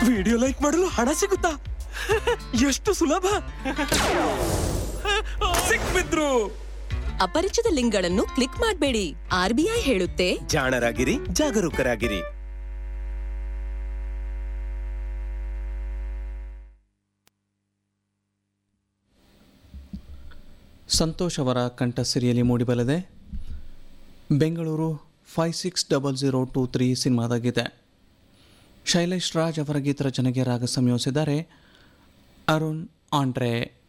video like ಮಾಡಲು ಹಣ ಸಿಗುತ್ತಾ ಎಷ್ಟು ಸುಲಭ ಸಿಕ್ಬಿದ್ರು ಅಪರಿಚಿತ ಲಿಂಕ್ಗಳನ್ನು ಕ್ಲಿಕ್ ಮಾಡಬೇಡಿ ಆರ್ಬಿಐ ಹೇಳುತ್ತೆ ಜಾಣರಾಗಿರಿ ಜಾಗರೂಕರಾಗಿರಿ ಸಂತೋಷ್ ಅವರ ಕಂಠಸಿರಿಯಲ್ಲಿ ಮೂಡಿಬಲ್ಲದೆ Bengaluru five six double zero two three ಸಿನಿಮಾದಾಗಿದೆ ಶೈಲೇಶ್ ರಾಜ್ ಅವರ ಗೀತರ ಜನಗೆ ರಾಗ ಸಂಯೋಜಿಸಿದ್ದಾರೆ ಅರುಣ್ ಆಂಡ್ರೆ